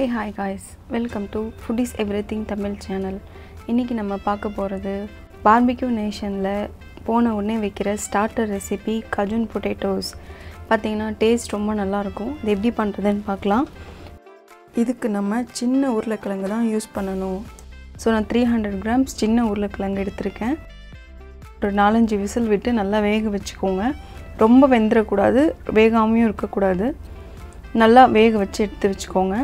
hey hi guys welcome to food is everything Tamil channel இன்றைக்கி நம்ம பார்க்க போகிறது பார்பிக்யூ நேஷனில் போன உடனே வைக்கிற ஸ்டார்டர் ரெசிபி கஜுன் பொட்டேட்டோஸ் பார்த்தீங்கன்னா டேஸ்ட் ரொம்ப நல்லாயிருக்கும் இது எப்படி பண்ணுறதுன்னு பார்க்கலாம் இதுக்கு நம்ம சின்ன உருளைக்கிழங்கு தான் யூஸ் பண்ணணும் ஸோ நான் த்ரீ ஹண்ட்ரட் கிராம்ஸ் சின்ன உருளைக்கிழங்கு எடுத்திருக்கேன் ஒரு நாலஞ்சு விசில் விட்டு நல்லா வேக வச்சுக்கோங்க ரொம்ப வெந்துடக்கூடாது வேகாமையும் இருக்கக்கூடாது நல்லா வேக வச்சு எடுத்து வச்சுக்கோங்க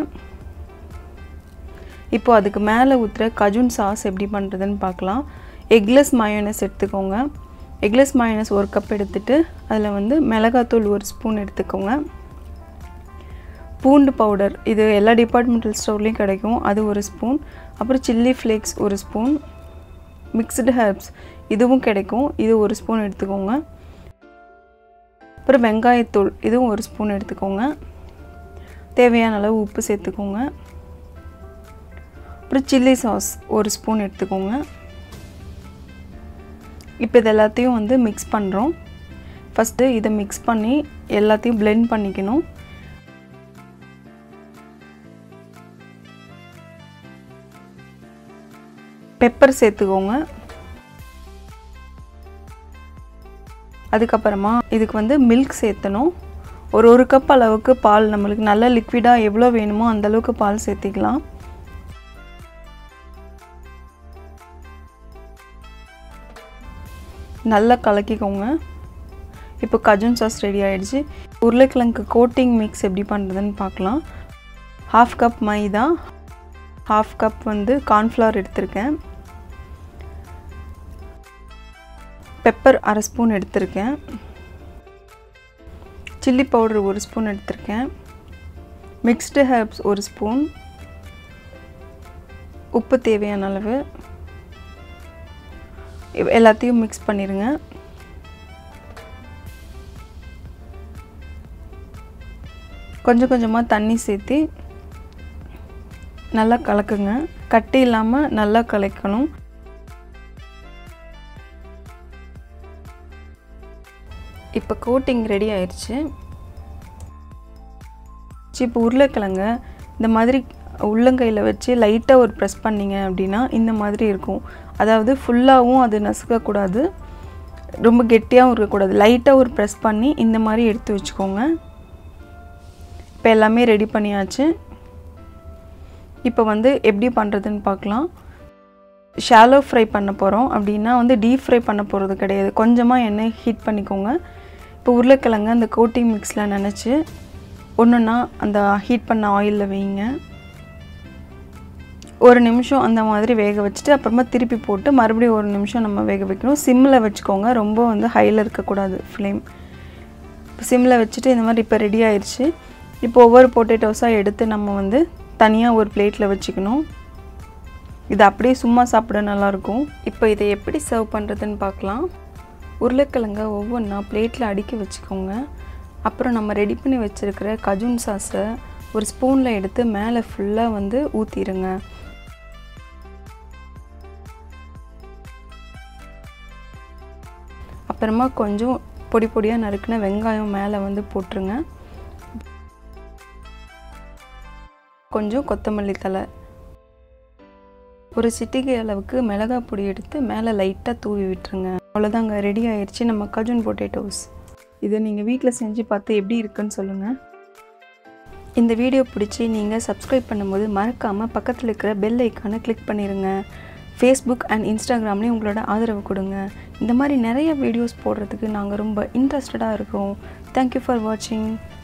இப்போ அதுக்கு மேலே ஊற்றுற கஜுன் சாஸ் எப்படி பண்ணுறதுன்னு பார்க்கலாம் எக்லெஸ் மயோனஸ் எடுத்துக்கோங்க எக்லெஸ் மயோனஸ் ஒரு கப் எடுத்துட்டு அதில் வந்து மிளகாத்தூள் ஒரு ஸ்பூன் எடுத்துக்கோங்க பூண்டு பவுடர் இது எல்லா டிபார்ட்மெண்டல் ஸ்டோர்லேயும் கிடைக்கும் அது ஒரு ஸ்பூன் அப்புறம் சில்லி ஃப்ளேக்ஸ் ஒரு ஸ்பூன் மிக்ஸ்டு ஹெர்ப்ஸ் இதுவும் கிடைக்கும் இது ஒரு ஸ்பூன் எடுத்துக்கோங்க அப்புறம் வெங்காயத்தூள் இதுவும் ஒரு ஸ்பூன் எடுத்துக்கோங்க தேவையான அளவு உப்பு சேர்த்துக்கோங்க அப்புறம் சில்லி சாஸ் ஒரு ஸ்பூன் எடுத்துக்கோங்க இப்போ இது எல்லாத்தையும் வந்து மிக்ஸ் பண்ணுறோம் ஃபஸ்ட்டு இதை மிக்ஸ் பண்ணி எல்லாத்தையும் பிளெண்ட் பண்ணிக்கணும் பெப்பர் சேர்த்துக்கோங்க அதுக்கப்புறமா இதுக்கு வந்து மில்க் சேர்த்தணும் ஒரு ஒரு கப் அளவுக்கு பால் நம்மளுக்கு நல்ல லிக்விடாக எவ்வளோ வேணுமோ அந்த அளவுக்கு பால் சேர்த்திக்கலாம் நல்லா கலக்கிக்கோங்க இப்போ கஜுன் சாஸ் ரெடி ஆகிடுச்சு உருளைக்கிழங்கு கோட்டிங் மிக்ஸ் எப்படி பண்ணுறதுன்னு பார்க்கலாம் half cup maida half cup வந்து கார்ன்ஃப்ளவர் எடுத்திருக்கேன் பெப்பர் அரை ஸ்பூன் எடுத்திருக்கேன் சில்லி பவுடர் ஒரு ஸ்பூன் எடுத்திருக்கேன் மிக்ஸ்டு ஹெர்ப்ஸ் ஒரு ஸ்பூன் உப்பு தேவையான அளவு எல்லாத்தையும் மிக்ஸ் பண்ணிடுங்க கொஞ்சம் கொஞ்சமாக தண்ணி சேர்த்து நல்லா கலக்குங்க கட்டி இல்லாமல் நல்லா கலக்கணும் இப்போ கோட்டிங் ரெடி ஆயிடுச்சு இப்போ உருளைக்கிழங்க இந்த மாதிரி உள்ளங்கையில் வச்சு லைட்டாக ஒரு ப்ரெஸ் பண்ணிங்க அப்படின்னா இந்த மாதிரி இருக்கும் அதாவது ஃபுல்லாகவும் அது நசுக்கக்கூடாது ரொம்ப கெட்டியாகவும் இருக்கக்கூடாது லைட்டாக ஒரு ப்ரெஸ் பண்ணி இந்த மாதிரி எடுத்து வச்சுக்கோங்க இப்போ எல்லாமே ரெடி பண்ணியாச்சு இப்போ வந்து எப்படி பண்ணுறதுன்னு பார்க்கலாம் ஷாலோ ஃப்ரை பண்ண போகிறோம் அப்படின்னா வந்து டீப் ஃப்ரை பண்ண போகிறது கிடையாது கொஞ்சமாக எண்ணெய் ஹீட் பண்ணிக்கோங்க இப்போ உருளைக்கிழங்கு அந்த கோட்டிங் மிக்ஸில் நினச்சி ஒன்றுன்னா அந்த ஹீட் பண்ண ஆயிலில் வைங்க ஒரு நிமிஷம் அந்த மாதிரி வேக வச்சுட்டு அப்புறமா திருப்பி போட்டு மறுபடியும் ஒரு நிமிஷம் நம்ம வேக வைக்கணும் சிம்மில் வச்சுக்கோங்க ரொம்ப வந்து ஹையில் இருக்கக்கூடாது ஃப்ளேம் சிம்மில் வச்சுட்டு இந்த மாதிரி இப்போ ரெடி ஆயிடுச்சு இப்போ ஒவ்வொரு பொட்டேட்டோஸாக எடுத்து நம்ம வந்து தனியாக ஒரு பிளேட்டில் வச்சுக்கணும் இது அப்படியே சும்மா சாப்பிட நல்லாயிருக்கும் இப்போ இதை எப்படி சர்வ் பண்ணுறதுன்னு பார்க்கலாம் உருளைக்கிழங்க ஒவ்வொன்றா பிளேட்டில் அடுக்கி வச்சுக்கோங்க அப்புறம் நம்ம ரெடி பண்ணி வச்சுருக்கிற கஜூன் சாஸை ஒரு ஸ்பூனில் எடுத்து மேலே ஃபுல்லாக வந்து ஊற்றிடுங்க அப்புறமா கொஞ்சம் பொடி பொடியாக நறுக்கின வெங்காயம் மேலே வந்து போட்டுருங்க கொஞ்சம் கொத்தமல்லி தலை ஒரு சிட்டிகை அளவுக்கு மிளகாய் பொடி எடுத்து மேலே லைட்டாக தூவி விட்டுருங்க அவ்வளோதாங்க ரெடி ஆயிடுச்சு நம்ம கஜுன் பொட்டேட்டோஸ் இதை நீங்கள் வீட்டில் செஞ்சு பார்த்து எப்படி இருக்குன்னு சொல்லுங்கள் இந்த வீடியோ பிடிச்சி நீங்கள் சப்ஸ்கிரைப் பண்ணும்போது மறக்காமல் பக்கத்தில் இருக்கிற பெல் ஐக்கானை கிளிக் பண்ணிடுங்க ஃபேஸ்புக் அண்ட் இன்ஸ்டாகிராம்லேயும் உங்களோட ஆதரவு கொடுங்க இந்த மாதிரி நிறைய வீடியோஸ் போடுறதுக்கு நாங்கள் ரொம்ப இன்ட்ரெஸ்டடாக இருக்கோம் தேங்க்யூ ஃபார் வாட்சிங்